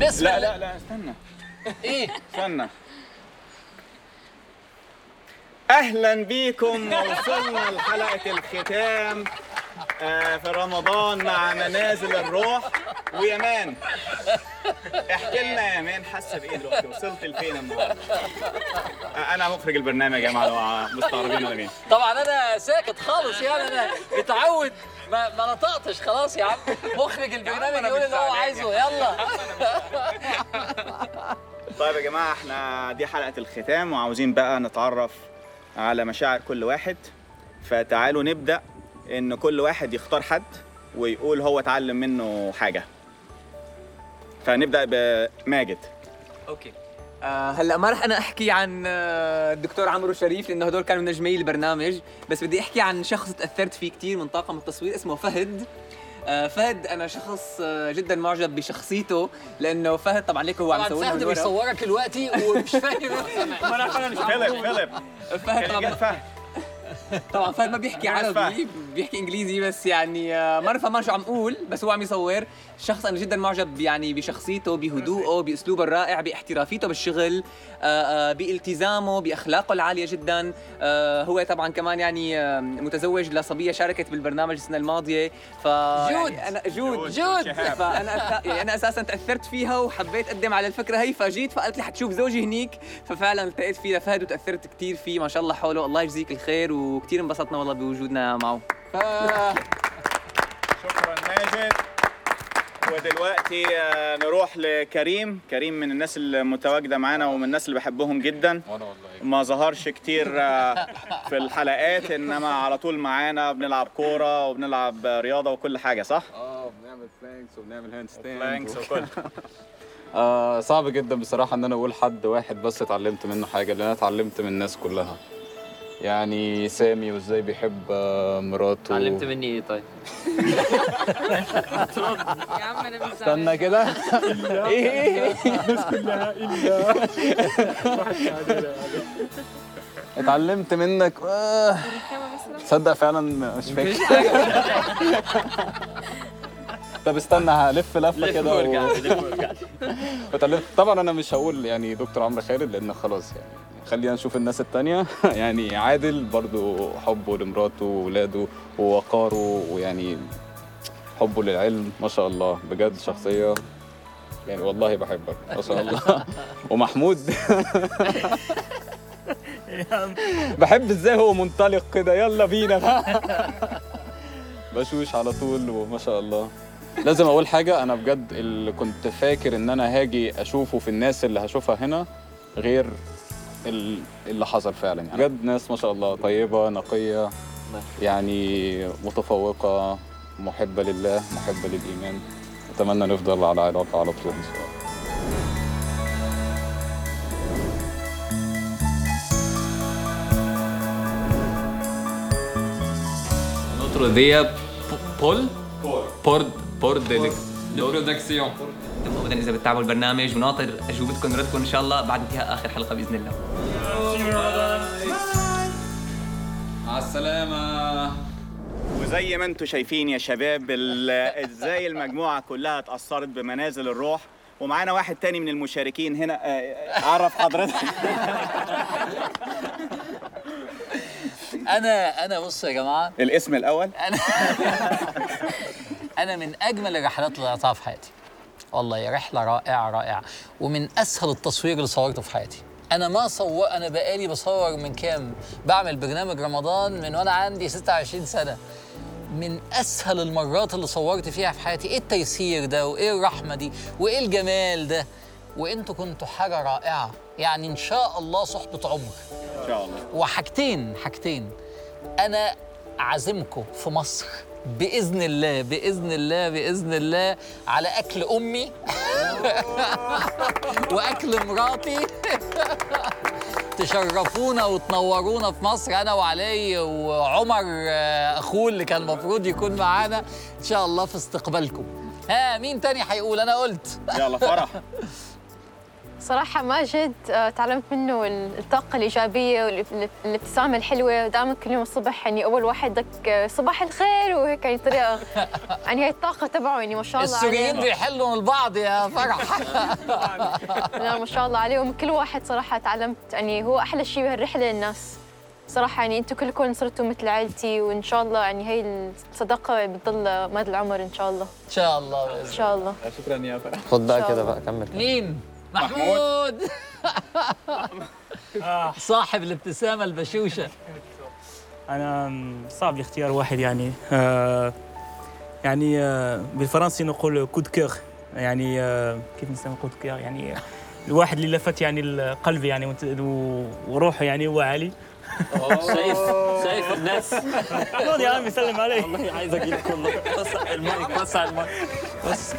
بسم لا الله لا لا استنى ايه استنى اهلا بيكم وصلنا لحلقه الختام آه، في رمضان مع منازل الروح ويمان احكي لنا يا مان حاسه بايه دلوقتي وصلت لفين النهارده آه، انا مخرج البرنامج يا جماعه لو مستغربين ولا مين طبعا انا ساكت خالص يعني انا متعود ما, ما نطقتش خلاص يا عم مخرج البرنامج يقول اللي هو عايزه يلا طيب يا جماعه احنا دي حلقه الختام وعاوزين بقى نتعرف على مشاعر كل واحد فتعالوا نبدا ان كل واحد يختار حد ويقول هو اتعلم منه حاجه فنبدا بماجد اوكي آه هلا ما رح انا احكي عن آه، الدكتور عمرو شريف لانه هدول كانوا نجمي البرنامج بس بدي احكي عن شخص تاثرت فيه كثير من طاقم التصوير اسمه فهد آه فهد انا شخص آه جدا معجب بشخصيته لانه فهد طبعا ليك هو عم طبعا يصورنا فهد من ورا. بيصورك دلوقتي ومش فاهم ما انا أنا مش عم فيليب بقول. فيليب فهد كان طبعا فهد طبعا فهد ما بيحكي أنا عربي فاهم. بيحكي انجليزي بس يعني آه، ما بفهم شو عم اقول بس هو عم يصور شخص انا جدا معجب يعني بشخصيته بهدوءه باسلوبه الرائع باحترافيته بالشغل آه، آه، بالتزامه باخلاقه العاليه جدا آه، هو طبعا كمان يعني آه، متزوج لصبيه شاركت بالبرنامج السنه الماضيه ف جود. يعني انا جود جود. شهاب. فانا أسا... يعني انا اساسا تاثرت فيها وحبيت اقدم على الفكره هي فجيت فقالت لي حتشوف زوجي هنيك ففعلا التقيت فيه لفهد وتاثرت كثير فيه ما شاء الله حوله الله يجزيك الخير وكثير انبسطنا والله بوجودنا معه ف... شكرا ماجد ودلوقتي آه، نروح لكريم كريم من الناس المتواجده معانا ومن الناس اللي بحبهم جدا وانا والله ما ظهرش كتير آه، في الحلقات انما على طول معانا بنلعب كوره وبنلعب رياضه وكل حاجه صح اه بنعمل بلانكس وبنعمل هاند بلانكس ستاند وكل آه صعب جدا بصراحه ان انا اقول حد واحد بس اتعلمت منه حاجه لان انا اتعلمت من الناس كلها يعني سامي وازاي بيحب آه، مراته علمت مني ايه طيب يا عم انا مش استنى كده ايه اتعلمت منك آه. تصدق فعلا مش فاكر طب استنى هلف لفه كده و... فتعلمت طبعا انا مش هقول يعني دكتور عمرو خالد لان خلاص يعني خلينا نشوف الناس التانية يعني عادل برضو حبه لمراته وولاده ووقاره ويعني حبه للعلم ما شاء الله بجد شخصية يعني والله بحبك ما شاء الله ومحمود بحب ازاي هو منطلق كده يلا بينا بقى بشوش على طول وما شاء الله لازم اقول حاجه انا بجد اللي كنت فاكر ان انا هاجي اشوفه في الناس اللي هشوفها هنا غير ال- اللي حصل فعلا يعني بجد ناس ما شاء الله طيبه نقيه يعني متفوقه محبه لله محبه للايمان اتمنى نفضل على علاقه على طول ان شاء الله Notre idea Paul Port Port de production ابدا اذا بتتابعوا البرنامج وناطر اجوبتكم ردكم ان شاء الله بعد انتهاء اخر حلقه باذن الله مع السلامه وزي ما انتم شايفين يا شباب ال- ازاي المجموعه كلها اتاثرت بمنازل الروح ومعانا واحد تاني من المشاركين هنا آه، عرف حضرتك انا انا بصوا يا جماعه الاسم الاول انا انا من اجمل الرحلات اللي طلعتها في حياتي والله رحله رائعه رائعه ومن اسهل التصوير اللي صورته في حياتي انا ما صور انا بقالي بصور من كام بعمل برنامج رمضان من وانا عندي 26 سنه من اسهل المرات اللي صورت فيها في حياتي ايه التيسير ده وايه الرحمه دي وايه الجمال ده وانتوا كنتوا حاجه رائعه يعني ان شاء الله صحبه عمر ان شاء الله وحاجتين حاجتين انا عازمكم في مصر باذن الله باذن الله باذن الله على اكل امي واكل مراتي تشرفونا وتنورونا في مصر انا وعلي وعمر آه، اخوه اللي كان المفروض يكون معانا ان شاء الله في استقبالكم ها مين تاني هيقول انا قلت يلا فرح صراحة ماجد آه، تعلمت منه ال- الطاقة الإيجابية والابتسامة الحلوة دائما كل يوم الصبح يعني أول واحد دك آه، صباح الخير وهيك يعني طريقة يعني هي الطاقة تبعه يعني ما شاء الله السوريين عليه بيحلوا البعض يا فرح لا ما شاء الله عليه ومن كل واحد صراحة تعلمت يعني هو أحلى شيء بهالرحلة الناس صراحة يعني أنتم كلكم صرتوا مثل عائلتي وإن شاء الله يعني هي الصداقة بتضل مدى العمر إن شاء الله ان شاء الله إن بإذن شاء الله شكرا يا فرح خد بقى إن شاء كده الله. بقى كمل مين؟ محمود صاحب الابتسامة البشوشة أنا صعب الاختيار واحد يعني آه يعني آه بالفرنسي نقول كود كور يعني آه كيف نسمي كود كور يعني الواحد اللي لفت يعني القلب يعني وت- و- وروحه يعني هو علي شايف شايف الناس خذ يا عمي سلم علي والله عايز اجي لك والله وسع المايك وسع المايك بس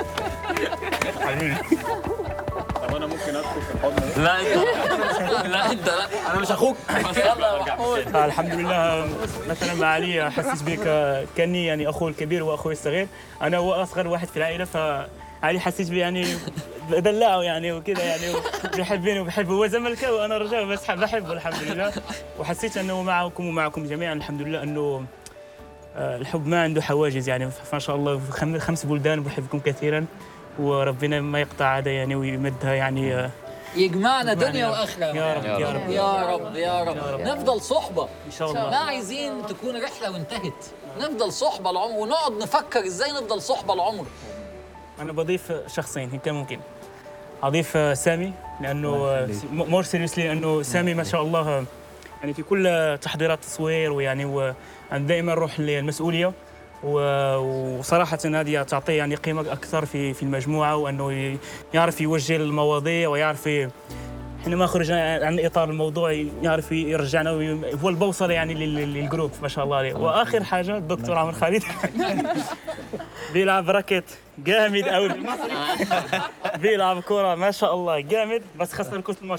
طب انا ممكن ادخل في الحضن لا انت لا انت لا انا مش اخوك بس يلا يا محمود آه الحمد لله مثلا مع علي حسيت بك آه، كاني يعني اخوه الكبير واخوي الصغير انا هو اصغر واحد في العائله فعلي حسيت بي يعني بدلعه يعني وكذا يعني بيحبني وبحبه هو زملكاوي وانا رجال بس بحبه الحمد لله وحسيت انه معكم ومعكم جميعا الحمد لله انه آه، الحب ما عنده حواجز يعني ما شاء الله في خم- خمس بلدان بحبكم كثيرا وربنا ما يقطع عاده يعني ويمدها يعني آه، يجمعنا دنيا يا رب. واخره يا رب يا رب يا رب يا رب نفضل صحبه ان شاء ما الله عايزين تكون رحله وانتهت نفضل صحبه العمر ونقعد نفكر ازاي نفضل صحبه العمر انا بضيف شخصين ان كان ممكن اضيف سامي لانه مور سيريسلي لانه سامي ما شاء الله يعني في كل تحضيرات التصوير ويعني هو دائما روح للمسؤوليه و- وصراحة هذه تعطيه يعني قيمة أكثر في في المجموعة وأنه ي- يعرف يوجه المواضيع ويعرف ي- حينما خرجنا عن إطار الموضوع يعرف يرجعنا وي- هو البوصلة يعني لل- للجروب ما شاء الله عليه وآخر حاجة الدكتور عمر خالد بيلعب راكت جامد قوي بيلعب كرة ما شاء الله جامد بس خسر كرة الماتش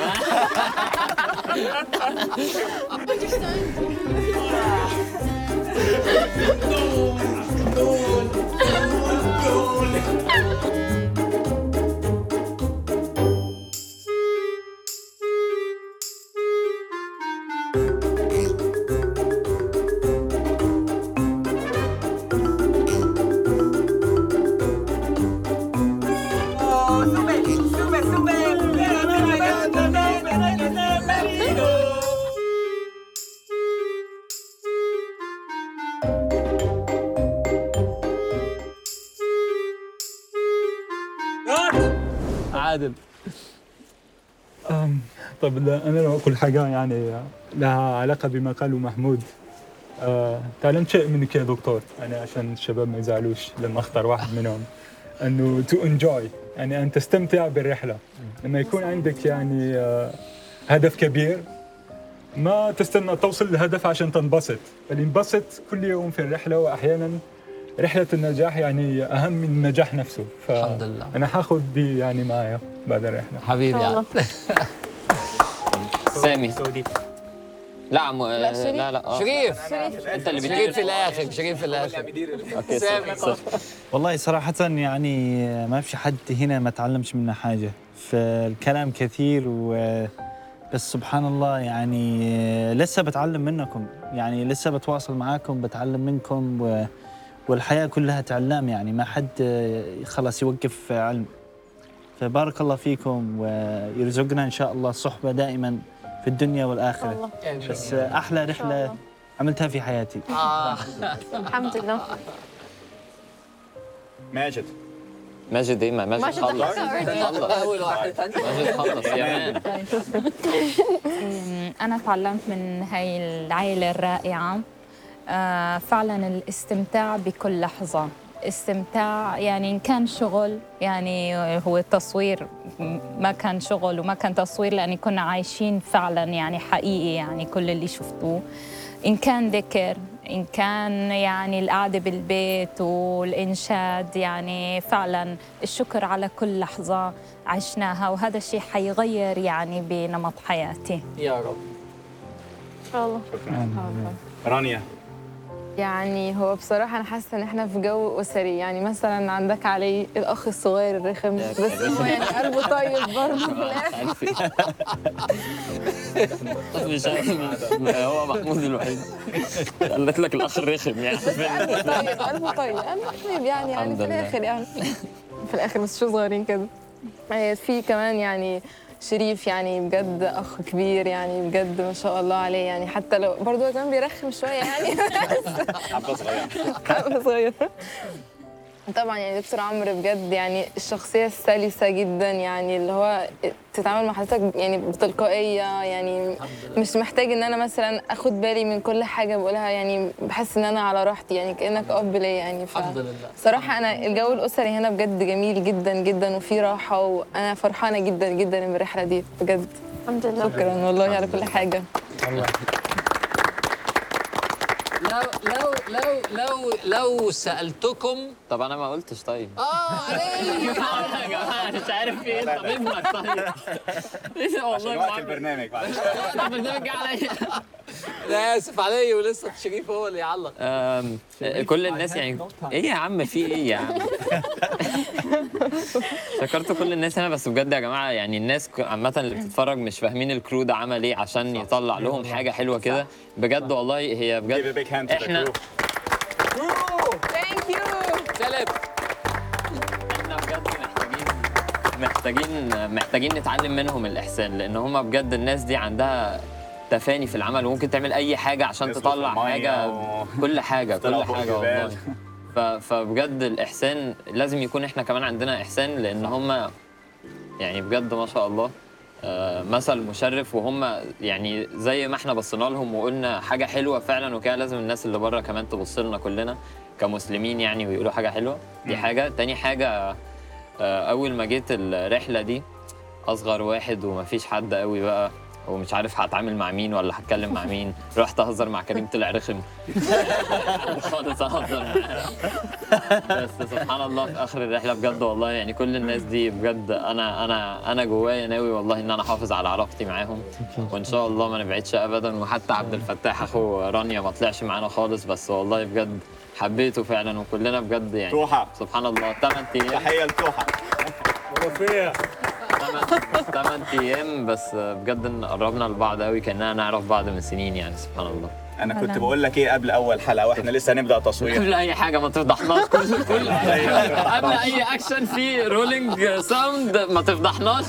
عادل طب لا انا لو اقول حاجه يعني لها علاقه بما قاله محمود آه تعلمت شيء منك يا دكتور يعني عشان الشباب ما يزعلوش لما اختار واحد منهم انه تو انجوي يعني ان تستمتع بالرحله لما يكون عندك يعني آه هدف كبير ما تستنى توصل للهدف عشان تنبسط بل انبسط كل يوم في الرحله واحيانا رحله النجاح يعني اهم من النجاح نفسه الحمد لله. فانا حاخذ دي يعني معايا بعد الرحله حبيبي والله يعني. سامي سعودي لا م... لا شريف. لا لا آه. شريف انت اللي شريف بتدير في الاخر شريف في الاخر اوكي سامي. صح. والله صراحة يعني ما في حد هنا ما تعلمش منه حاجة فالكلام كثير و بس سبحان الله يعني لسه بتعلم منكم يعني لسه بتواصل معاكم بتعلم منكم و... والحياة كلها تعلم يعني ما حد خلاص يوقف علم فبارك الله فيكم ويرزقنا إن شاء الله الصحبة دائما في الدنيا والآخرة الله بس أحلى إن شاء رحلة الله. عملتها في حياتي آه. الحمد لله ماجد ماجد ايه ما ماجد ماجد خلص ضحكة already. اول واحد ماجد خلص يا مان أنا تعلمت من هاي العائلة الرائعة آه، فعلا الاستمتاع بكل لحظة استمتاع يعني إن كان شغل يعني هو التصوير ما كان شغل وما كان تصوير لأن كنا عايشين فعلا يعني حقيقي يعني كل اللي شفتوه إن كان ذكر إن كان يعني القعدة بالبيت والإنشاد يعني فعلا الشكر على كل لحظة عشناها وهذا الشيء حيغير يعني بنمط حياتي يا رب إن شاء الله رانيا يعني هو بصراحة أنا حاسة إن إحنا في جو أسري يعني مثلا عندك علي الأخ الصغير الرخم بس هو يعني قلبه طيب برضه في الآخر مش عارف هو محمود الوحيد قالت لك الاخ الرخم يعني طيب قلبه طيب قلبه طيب يعني يعني الحمد في لله. الآخر يعني في الآخر بس شو صغيرين كده آه، في كمان يعني شريف يعني بجد أخ كبير يعني بجد ما شاء الله عليه يعني حتى لو برضه هو كمان بيرخم شوية يعني حبه صغيره حبة صغيرة طبعا يعني دكتور عمرو بجد يعني الشخصية السلسة جدا يعني اللي هو تتعامل مع حضرتك يعني بتلقائية يعني مش محتاج ان انا مثلا اخد بالي من كل حاجة بقولها يعني بحس ان انا على راحتي يعني كأنك اب ليا يعني ف... الحمد لله صراحة أنا الجو الأسري هنا بجد جميل جدا جدا وفي راحة وأنا فرحانة جدا جدا بالرحلة دي بجد الحمد لله شكرا والله على كل حاجة لو لو لو لو لو سالتكم طب انا ما قلتش طيب اه عليك يا جماعه مش عارف في ايه طب ابنك طيب إيه والله عشان ما وقت عارف. البرنامج معلش البرنامج جه عليا انا اسف علي ولسه شريف هو اللي يعلق أم، كل الناس يعني ايه يا عم في ايه يا عم شكرت كل الناس هنا بس بجد يا جماعه يعني الناس ك- عامه اللي بتتفرج مش فاهمين الكرو ده عمل ايه عشان يطلع لهم حاجه حلوه كده بجد والله هي Give a بجد big hand to the احنا crew. ثانك يو سلام احنا بجد محتاجين محتاجين محتاجين نتعلم منهم الاحسان لان هم بجد الناس دي عندها تفاني في العمل وممكن تعمل اي حاجه عشان نزلوا تطلع في المية حاجه و- كل حاجه كل طلعوا فوق حاجه الجبال. والله ف- فبجد الاحسان لازم يكون احنا كمان عندنا احسان لان هم يعني بجد ما شاء الله آه، مثل مشرف وهم يعني زي ما احنا بصينا لهم وقلنا حاجه حلوه فعلا وكده لازم الناس اللي بره كمان تبص لنا كلنا كمسلمين يعني ويقولوا حاجه حلوه دي حاجه تاني حاجه آه، اول ما جيت الرحله دي اصغر واحد ومفيش حد قوي بقى ومش عارف هتعامل مع مين ولا هتكلم مع مين رحت اهزر مع كريم طلع رخم خالص اهزر معاه بس سبحان الله في اخر الرحله بجد والله يعني كل الناس دي بجد انا انا انا جوايا ناوي والله ان انا احافظ على علاقتي معاهم وان شاء الله ما نبعدش ابدا وحتى عبد الفتاح اخو رانيا ما طلعش معانا خالص بس والله بجد حبيته فعلا وكلنا بجد يعني توحة سبحان الله 8 ايام تحيه لتوحه ثمان ايام بس بجد إن قربنا لبعض قوي كاننا نعرف بعض من سنين يعني سبحان الله انا كنت بقول لك ايه قبل اول حلقه واحنا لسه هنبدا تصوير قبل اي حاجه ما تفضحناش كل كل قبل اي اكشن في رولينج ساوند ما تفضحناش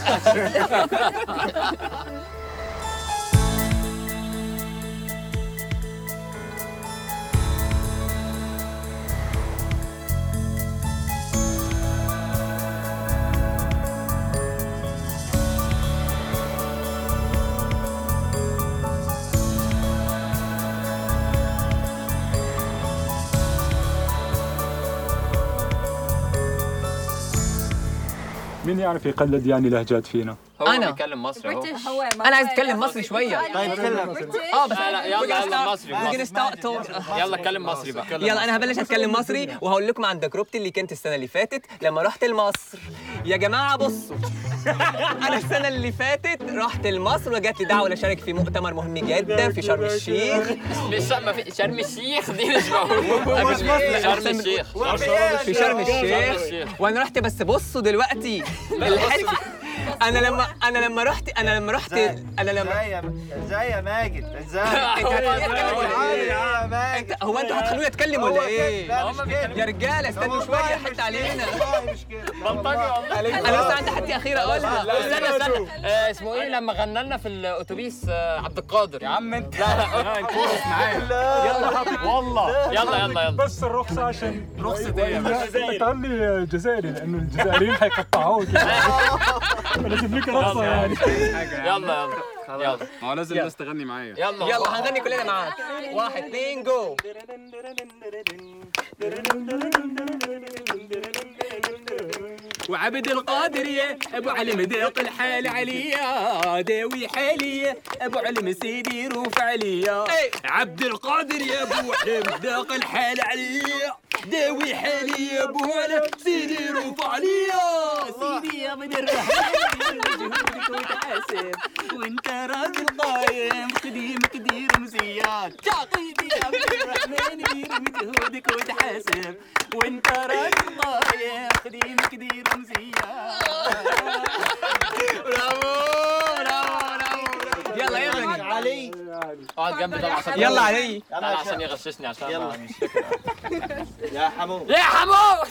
مين يعرف يقلد يعني لهجات فينا؟ هو أنا. بيتكلم مصري اهو انا عايز اتكلم مصري شويه طيب تكلم اه بس لا لا يلا يلا مصري ممكن مصري. يلا اتكلم مصري بقى يلا انا هبلش اتكلم مصري وهقول لكم عن تجربتي اللي كانت السنه اللي فاتت لما رحت لمصر يا جماعه بصوا انا السنه اللي فاتت رحت لمصر وجات لي دعوه لاشارك في مؤتمر مهم جدا في شرم الشيخ مش ما في شرم الشيخ دي مش موجوده مش شرم الشيخ في شرم الشيخ وانا رحت بس بصوا دلوقتي الحته انا لما انا لما رحت انا لما رحت انا لما ازاي يا ماجد ازاي انت هو انتوا هتخلوني اتكلم ولا ايه؟ يا رجاله استنوا شويه حتى علينا انا لسه عندي حاجه اخيره اقولها استنى استنى آه، اسمه ايه لما غنى لنا في الاتوبيس آه، عبد القادر يا عم انت لا لا الكورس معايا يلا والله يلا يلا يلا بس الرخصة عشان رخصة ايه يا باشا؟ قال لي جزائري لانه الجزائريين حيقطعوك لازم لك رخصة يعني يلا يلا يلا ما هو لازم الناس تغني معايا يلا يلا هنغني كلنا معاك واحد اتنين جو وعبد القادر يا ابو علم ذاق الحال عليا داوي حالي ابو علم سيدي رفع عليا عبد القادر يا ابو علم ذاق الحال عليا داوي حالي يا بولا سيدي رفع ليا سيدي يا عبد الرحمن مجهودك وتحاسب وانت راجل قايم خديمك دير مزيان تعطيني يا عبد الرحمن دير مجهودك وتحاسب وانت راجل قايم خديمك دير مزيان برافو برافو برافو يلا يا بني علي اقعد جنبي طبعا عشان يلا علي لا عشان يغششني عشان يلا مش فاكر يا حمو يا حمود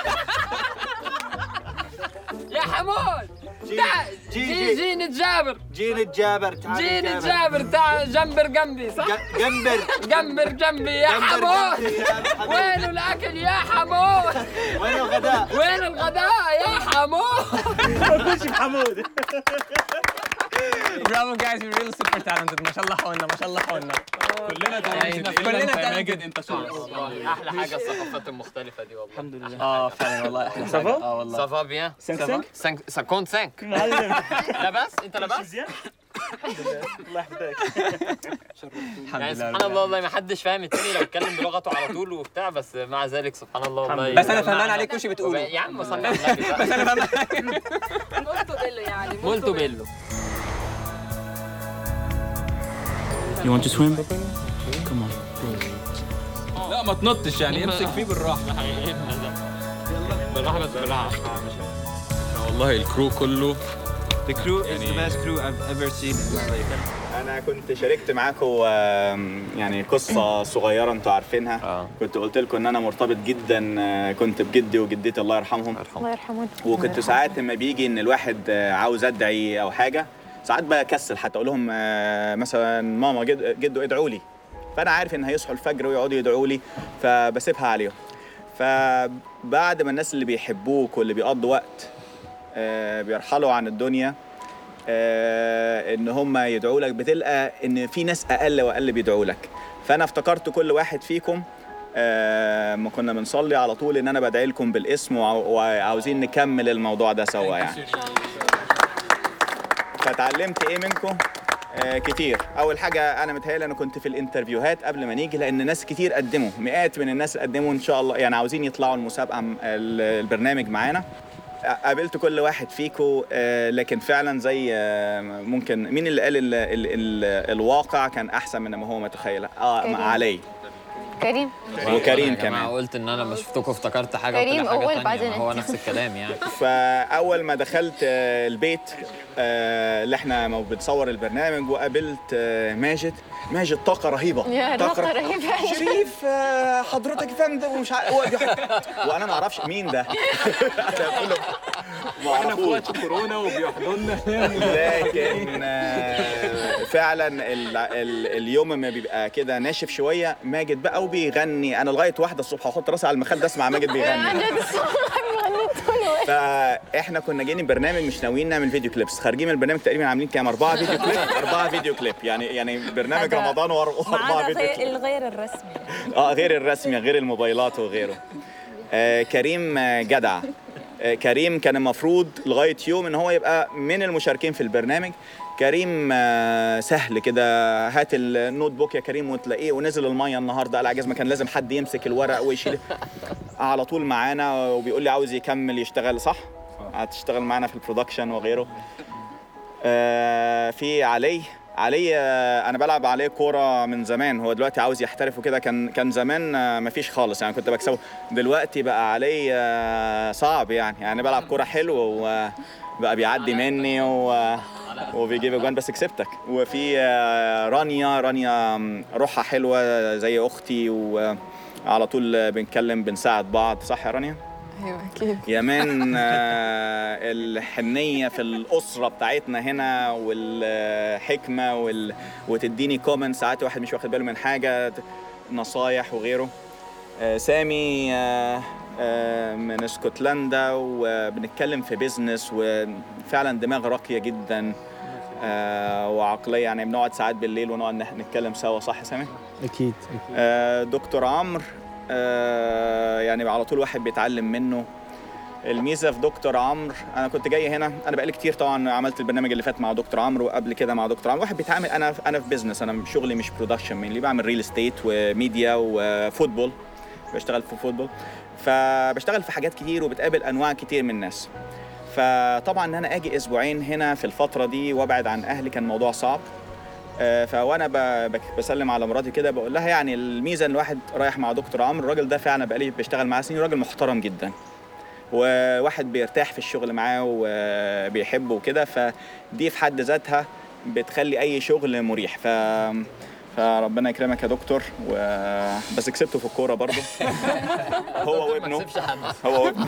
يا حمود تعال جي- جي جي. جي نتجابر جي نتجابر تعال جي نتجابر. نتجابر تعال جنبر جنبي صح؟ جنبر جنبر جنبي يا جنبر حمود جنبي يا حبيبي. وين الاكل يا حمود وين الغداء؟ وين الغداء يا حمود خش بحمود برافو جايز يو ريل سوبر تالنتد ما شاء الله حولنا ما شاء الله حولنا كلنا كلنا كلنا talented. ماجد انت شاطر احلى حاجه الثقافات المختلفه دي والله الحمد لله اه فعلا والله احلى حاجه اه والله سافا بيان سانك سانك؟ سانك سانكون سانك معلم لاباس انت لاباس مزيان؟ الحمد لله الله يحفظك يعني سبحان الله والله ما حدش فاهم التاني لو اتكلم بلغته على طول وبتاع بس مع ذلك سبحان الله والله بس انا فهمان عليك كل شيء بتقوله يا عم صلي على النبي بقى. بس انا فهمان مولتو بيلو يعني مولتو بيلو You want to swim? Come on. لا ما تنطش يعني امسك فيه بالراحه بالراحه بس بالراحه والله الكرو كله The crew is the يعني- best crew I've ever seen in my life. انا كنت شاركت معاكم آم، يعني قصه صغيره انتوا عارفينها اه كنت قلت لكم ان انا مرتبط جدا آه، كنت بجدي وجدتي الله يرحمهم الله يرحمه وكنت ساعات لما بيجي ان الواحد آه، عاوز ادعي او حاجه ساعات بكسل حتى اقول لهم آه، مثلا ماما جد جدو ادعوا لي فانا عارف ان هيصحوا الفجر ويقعدوا يدعوا لي فبسيبها عليهم فبعد ما الناس اللي بيحبوك واللي بيقضوا وقت آه، بيرحلوا عن الدنيا آه، ان هم يدعوا لك بتلقى ان في ناس اقل واقل بيدعوا لك فانا افتكرت كل واحد فيكم آه، ما كنا بنصلي على طول ان انا بدعي لكم بالاسم وعاو- وعاوزين نكمل الموضوع ده سوا يعني فتعلمت ايه منكم آه كتير اول حاجه انا متهيألي انا كنت في الانترفيوهات قبل ما نيجي لان ناس كتير قدموا مئات من الناس قدموا ان شاء الله يعني عاوزين يطلعوا المسابقه م- ال- البرنامج معانا قابلت كل واحد فيكم آه لكن فعلا زي آه ممكن مين اللي قال ال ال ال الواقع كان احسن من ما هو متخيل اه كريم. علي كريم وكريم يا جماعة كمان قلت ان انا ما شفتكم افتكرت حاجه كريم وطلع حاجه أول تانية بعدين ما هو أنت. نفس الكلام يعني فاول ما دخلت آه، البيت آه، اللي احنا ما بنصور البرنامج وقابلت آه، ماجد ماجد طاقه رهيبه يا طاقة رهيبة. شريف آه، حضرتك يا فندم ومش عارف هو بيح- وانا ما اعرفش مين ده قلت له ما احنا اعرفوش اخوات كورونا وبيحضننا لكن آه، فعلا ال ال اليوم ما بيبقى كده ناشف شويه ماجد بقى وبيغني انا لغايه واحده الصبح هحط راسي على المخده اسمع ماجد بيغني عن جد غنيت له فاحنا كنا جايين البرنامج مش ناويين نعمل فيديو كليبس خارجين من البرنامج تقريبا عاملين كام اربعه فيديو كليب اربعه فيديو كليب يعني يعني برنامج هذا رمضان وأر- ما واربعه عدا فيديو غير- كليب الغير الرسمي اه غير الرسمي غير الموبايلات وغيره آه كريم آه، جدع آه كريم كان المفروض لغايه يوم ان هو يبقى من المشاركين في البرنامج كريم آه سهل كده هات النوت بوك يا كريم وتلاقيه ونزل الميه النهارده قال عجز ما كان لازم حد يمسك الورق ويشيل على طول معانا وبيقول لي عاوز يكمل يشتغل صح هتشتغل معانا في البرودكشن وغيره آه في علي علي آه، انا بلعب عليه كوره من زمان هو دلوقتي عاوز يحترف وكده كان كان زمان آه، مفيش خالص يعني كنت بكسبه دلوقتي بقى علي آه، صعب يعني يعني بلعب كوره حلو وبقى بيعدي مني و وبيجيب اجوان بس كسبتك وفي آه، رانيا رانيا آم، روحها حلوه زي اختي وعلى طول بنتكلم بنساعد بعض صح يا رانيا؟ ايوه اكيد يمان آه، الحنية في الأسرة بتاعتنا هنا والحكمة وال... وتديني كومنت ساعات واحد مش واخد باله من حاجة ت- نصايح وغيره آه، سامي آه، آه، من اسكتلندا وبنتكلم في بيزنس وفعلا دماغ راقية جدا آه، وعقلية يعني بنقعد ساعات بالليل ونقعد نح- نتكلم سوا صح يا سامي؟ اكيد آه، دكتور عمرو آه، يعني على طول واحد بيتعلم منه الميزه في دكتور عمرو انا كنت جاي هنا انا بقالي كتير طبعا عملت البرنامج اللي فات مع دكتور عمرو وقبل كده مع دكتور عمرو واحد بيتعامل انا انا في بيزنس انا شغلي مش برودكشن اللي بعمل ريل استيت وميديا وفوتبول بشتغل في فوتبول فبشتغل في حاجات كتير وبتقابل انواع كتير من الناس فطبعا ان انا اجي اسبوعين هنا في الفتره دي وابعد عن اهلي كان موضوع صعب آه، فوانا ب- بك- بسلم على مراتي كده بقول لها يعني الميزه ان الواحد رايح مع دكتور عمرو الراجل ده فعلا بقالي بشتغل معاه سنين راجل محترم جدا وواحد بيرتاح في الشغل معاه وبيحبه وكده فدي في حد ذاتها بتخلي اي شغل مريح ف فربنا يكرمك يا دكتور و... بس كسبته في الكوره برضه هو وابنه هو وابنه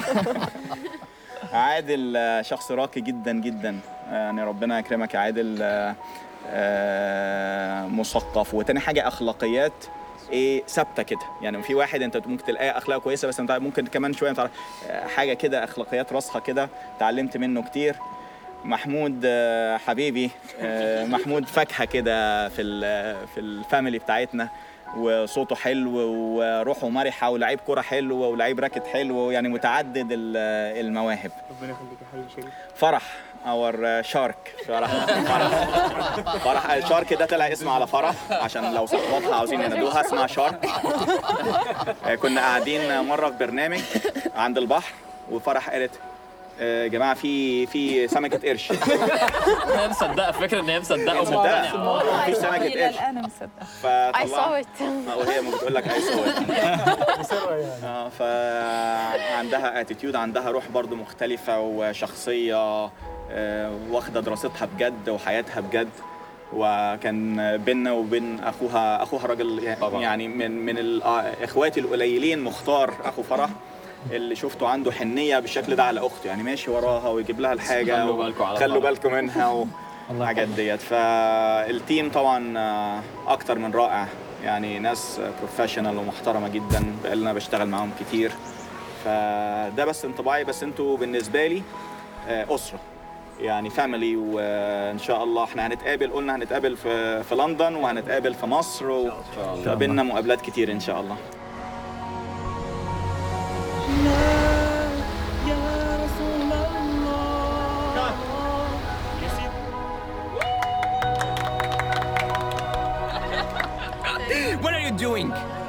عادل آه، شخص راقي جدا جدا يعني ربنا يكرمك يا عادل آه، آه، مثقف وتاني حاجه اخلاقيات ايه ثابته كده يعني في واحد انت ممكن تلاقيه اخلاقه كويسه بس انت ممكن كمان شويه تعرف آه، حاجه كده اخلاقيات راسخه كده اتعلمت منه كتير محمود آه، حبيبي آه، محمود فاكهه كده في ال- في الفاميلي بتاعتنا وصوته حلو وروحه مرحه ولعيب كرة حلو ولعيب راكت حلو يعني متعدد ال- المواهب ربنا يخليك يا حبيبي شريف فرح اور شارك فرح فرح فرح شارك ده طلع اسم على فرح عشان لو صحباتها عاوزين ينادوها اسمها شارك آه، كنا قاعدين مره في برنامج عند البحر وفرح قالت آه، يا جماعه في في سمكه قرش هي مصدقه فكره ان هي مصدقه مصدقة. ومقتنعه في سمكه إلى قرش الآن مصدقة فطلع I saw it. وهي ما بتقول لك اي اه فعندها اتيتيود عندها روح برضو مختلفة وشخصية آه، واخدة دراستها بجد وحياتها بجد وكان بيننا وبين اخوها اخوها راجل يعني من من الاخوات القليلين مختار اخو فرح اللي شفته عنده حنيه بالشكل ده على اخته يعني ماشي وراها ويجيب لها الحاجه خلوا بالكم على خلوا فرح. بالكم منها والحاجات ديت فالتيم طبعا آه، اكتر من رائع يعني ناس بروفيشنال ومحترمه جدا بقالنا بشتغل معاهم كتير فده بس انطباعي بس انتوا بالنسبه لي آه، اسره يعني فاميلي وان شاء الله احنا هنتقابل قلنا هنتقابل في في لندن وهنتقابل في مصر وقابلنا مقابلات كتير ان شاء الله What are you doing?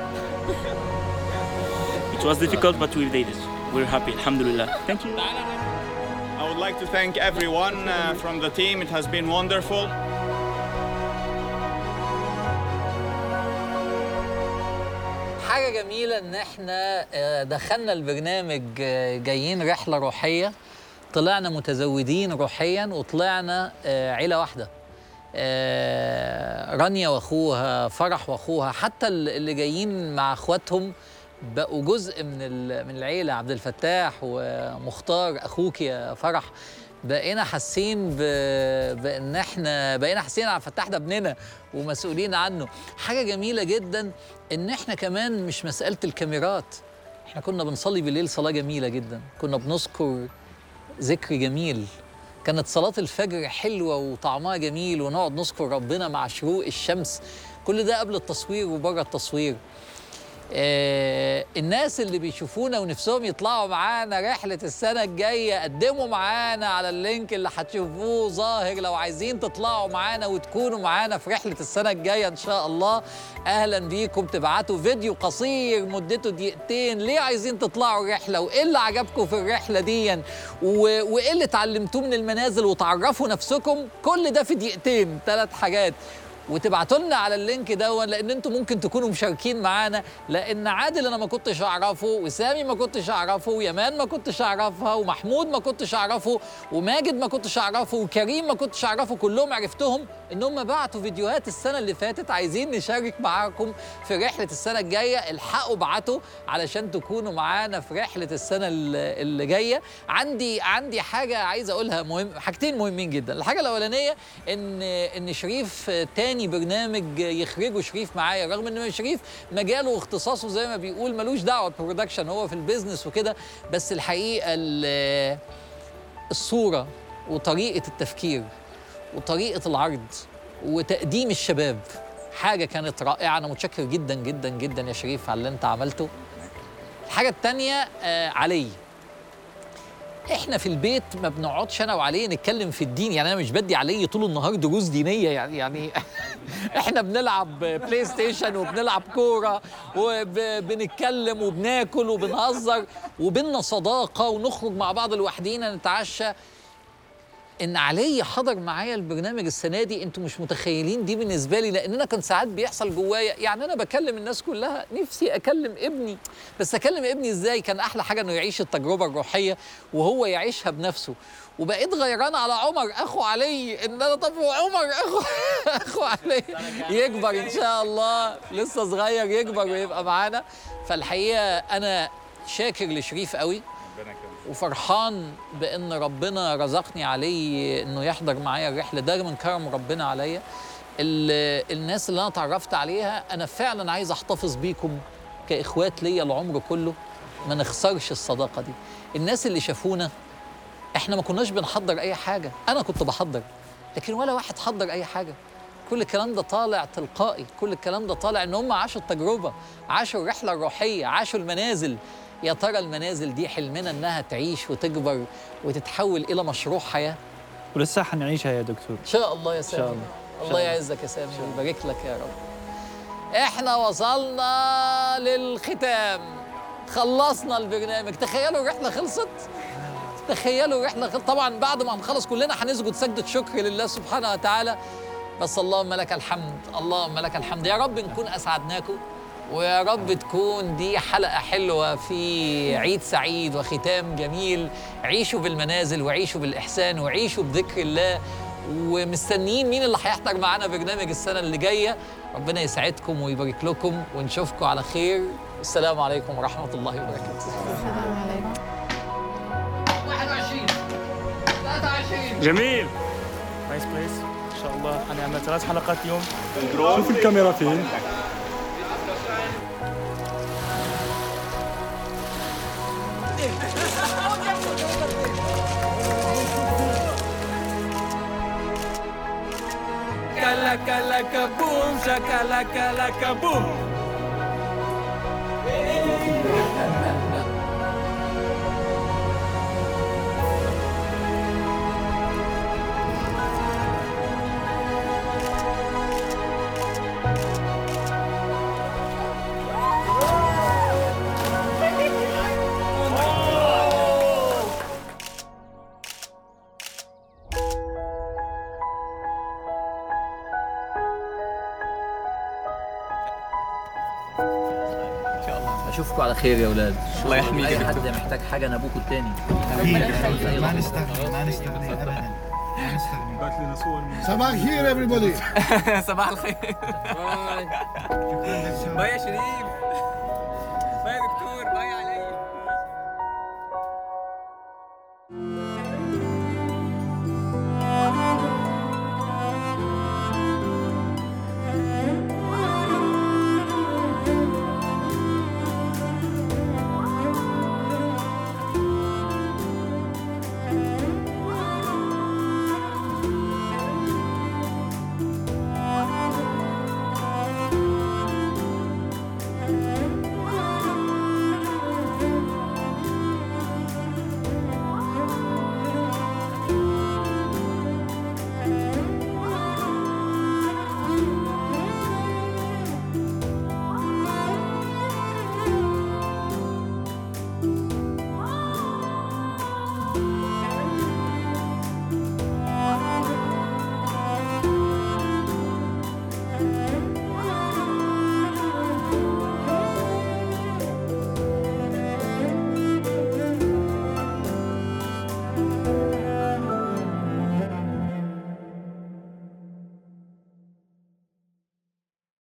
It was difficult but we did it we're happy alhamdulillah thank you I would like to thank everyone uh, from the team. It has been wonderful. حاجة جميلة إن إحنا آه، دخلنا البرنامج آه، جايين رحلة روحية طلعنا متزودين روحيا وطلعنا آه، عيلة واحدة آه، رانيا واخوها فرح واخوها حتى ال- اللي جايين مع اخواتهم بقوا جزء من ال- من العيله عبد الفتاح ومختار اخوك يا فرح بقينا حاسين ب... بان احنا بقينا حاسين على الفتاح ده ابننا ومسؤولين عنه حاجه جميله جدا ان احنا كمان مش مساله الكاميرات احنا كنا بنصلي بالليل صلاه جميله جدا كنا بنذكر ذكر جميل كانت صلاة الفجر حلوة وطعمها جميل ونقعد نذكر ربنا مع شروق الشمس كل ده قبل التصوير وبره التصوير آه الناس اللي بيشوفونا ونفسهم يطلعوا معانا رحلة السنة الجاية قدموا معانا على اللينك اللي هتشوفوه ظاهر لو عايزين تطلعوا معانا وتكونوا معانا في رحلة السنة الجاية إن شاء الله أهلا بيكم تبعتوا فيديو قصير مدته دقيقتين ليه عايزين تطلعوا الرحلة وإيه اللي عجبكم في الرحلة دي و... وإيه اللي اتعلمتوه من المنازل وتعرفوا نفسكم كل ده في دقيقتين ثلاث حاجات وتبعتوا لنا على اللينك دون لان انتم ممكن تكونوا مشاركين معانا لان عادل انا ما كنتش اعرفه وسامي ما كنتش اعرفه ويمان ما كنتش اعرفها ومحمود ما كنتش اعرفه وماجد ما كنتش اعرفه وكريم ما كنتش اعرفه كلهم عرفتهم ان هم بعتوا فيديوهات السنه اللي فاتت عايزين نشارك معاكم في رحله السنه الجايه الحقوا ابعتوا علشان تكونوا معانا في رحله السنه ال- اللي جايه عندي عندي حاجه عايز اقولها مهم حاجتين مهمين جدا الحاجه الاولانيه ان ان شريف تاني برنامج يخرجه شريف معايا رغم ان شريف مجاله واختصاصه زي ما بيقول ملوش دعوه بالبرودكشن هو في البيزنس وكده بس الحقيقه ال- الصوره وطريقه التفكير وطريقه العرض وتقديم الشباب حاجه كانت رائعه انا متشكر جدا جدا جدا يا شريف على اللي انت عملته الحاجه الثانيه علي احنا في البيت ما بنقعدش انا وعليه نتكلم في الدين يعني انا مش بدي عليه طول النهار دروس دينيه يعني يعني احنا بنلعب بلاي ستيشن وبنلعب كوره وبنتكلم وبناكل وبنهزر وبيننا صداقه ونخرج مع بعض لوحدينا نتعشى ان علي حضر معايا البرنامج السنه دي انتوا مش متخيلين دي بالنسبه لي لان انا كان ساعات بيحصل جوايا يعني انا بكلم الناس كلها نفسي اكلم ابني بس اكلم ابني ازاي كان احلى حاجه انه يعيش التجربه الروحيه وهو يعيشها بنفسه وبقيت غيران على عمر اخو علي ان انا طب عمر اخو اخو علي يكبر ان شاء الله لسه صغير يكبر ويبقى معانا فالحقيقه انا شاكر لشريف قوي وفرحان بان ربنا رزقني عليه انه يحضر معايا الرحله ده من كرم ربنا عليا ال- الناس اللي انا اتعرفت عليها انا فعلا عايز احتفظ بيكم كاخوات ليا العمر كله ما نخسرش الصداقه دي الناس اللي شافونا احنا ما كناش بنحضر اي حاجه انا كنت بحضر لكن ولا واحد حضر اي حاجه كل الكلام ده طالع تلقائي كل الكلام ده طالع ان هم عاشوا التجربه عاشوا الرحله الروحيه عاشوا المنازل يا ترى المنازل دي حلمنا انها تعيش وتكبر وتتحول الى مشروع حياه ولسه حنعيشها يا دكتور ان شاء الله يا سامي شاء الله. الله شاء الله. يعزك يا سامي ويبارك لك يا رب احنا وصلنا للختام خلصنا البرنامج تخيلوا الرحله خلصت تخيلوا الرحله خلصت طبعا بعد ما نخلص كلنا هنسجد سجده شكر لله سبحانه وتعالى بس اللهم لك الحمد اللهم لك الحمد يا رب نكون اسعدناكم ويا رب تكون دي حلقة حلوة في عيد سعيد وختام جميل عيشوا بالمنازل وعيشوا بالإحسان وعيشوا بذكر الله ومستنيين مين اللي هيحضر معانا برنامج السنة اللي جاية ربنا يسعدكم ويبارك لكم ونشوفكم على خير السلام عليكم ورحمة الله وبركاته 21 23 جميل نايس بليس ان شاء الله هنعمل ثلاث حلقات اليوم شوف الكاميرا فين كلا كلا كبوم شكلا كلا كبوم اشوفكم على خير يا اولاد الله يحميك يا اي حد دكتور. محتاج حاجه انا ابوكم التاني ما نستغني ما نستغني ابدا ما نستغني بعت لنا صور من صباح الخير everybody صباح الخير باي يا شريف باي يا دكتور باي يا